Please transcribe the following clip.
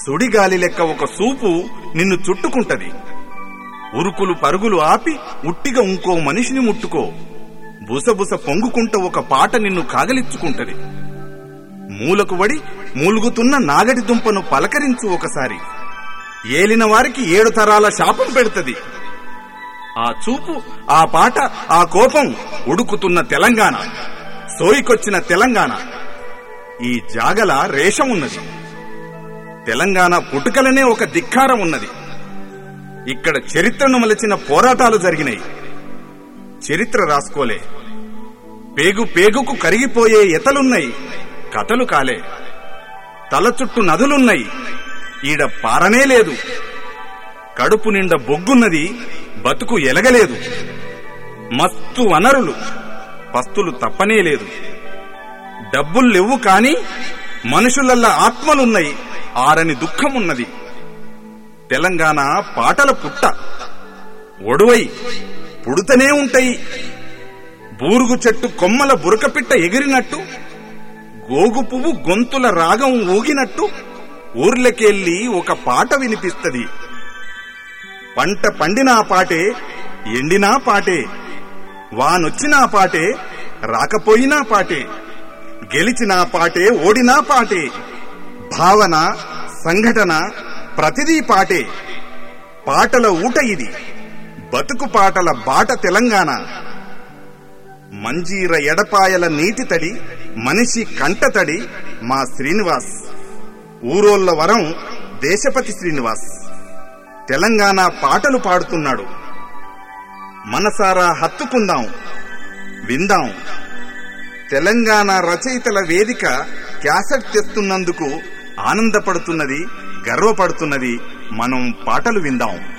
సుడిగాలి లెక్క ఒక సూపు నిన్ను చుట్టుకుంటది ఉరుకులు పరుగులు ఆపి ఉట్టిగా ఇంకో మనిషిని ముట్టుకో బుసబుస పొంగుకుంట ఒక పాట నిన్ను కాగలిచ్చుకుంటది మూలకు వడి మూలుగుతున్న నాగటి దుంపను పలకరించు ఒకసారి ఏలిన వారికి ఏడు తరాల శాపం పెడుతది ఆ చూపు ఆ పాట ఆ కోపం ఉడుకుతున్న తెలంగాణ సోయికొచ్చిన తెలంగాణ ఈ జాగల రేషం ఉన్నది తెలంగాణ పుట్టుకలనే ఒక ధిక్కారం ఉన్నది ఇక్కడ చరిత్రను మలచిన పోరాటాలు జరిగినాయి చరిత్ర రాసుకోలే పేగు పేగుకు కరిగిపోయే ఎతలున్నాయి కథలు కాలే తల చుట్టూ నదులున్నాయి ఈడ పారనే లేదు కడుపు నిండా బొగ్గున్నది బతుకు ఎలగలేదు మస్తు వనరులు పస్తులు తప్పనే లేదు డబ్బులు లేవు కాని మనుషులల్లా ఆత్మలున్నాయి ఆరని దుఃఖమున్నది తెలంగాణ పాటల పుట్ట ఒడువై పుడుతనే ఉంటాయి బూరుగు చెట్టు కొమ్మల బురకపిట్ట ఎగిరినట్టు గోగు పువ్వు గొంతుల రాగం ఊగినట్టు ఊర్లకెళ్ళి ఒక పాట వినిపిస్తది పంట పండినా పాటే ఎండినా పాటే వానొచ్చినా పాటే రాకపోయినా పాటే గెలిచినా పాటే ఓడినా పాటే భావన సంఘటన ప్రతిదీ పాటే పాటల ఊట ఇది బతుకు పాటల బాట తెలంగాణ మంజీర ఎడపాయల నీటి తడి మనిషి కంట తడి మా శ్రీనివాస్ ఊరోళ్ళ వరం దేశపతి శ్రీనివాస్ తెలంగాణ పాటలు పాడుతున్నాడు మనసారా హత్తుకుందాం విందాం తెలంగాణ రచయితల వేదిక క్యాసెట్ తెస్తున్నందుకు ఆనందపడుతున్నది గర్వపడుతున్నది మనం పాటలు విందాం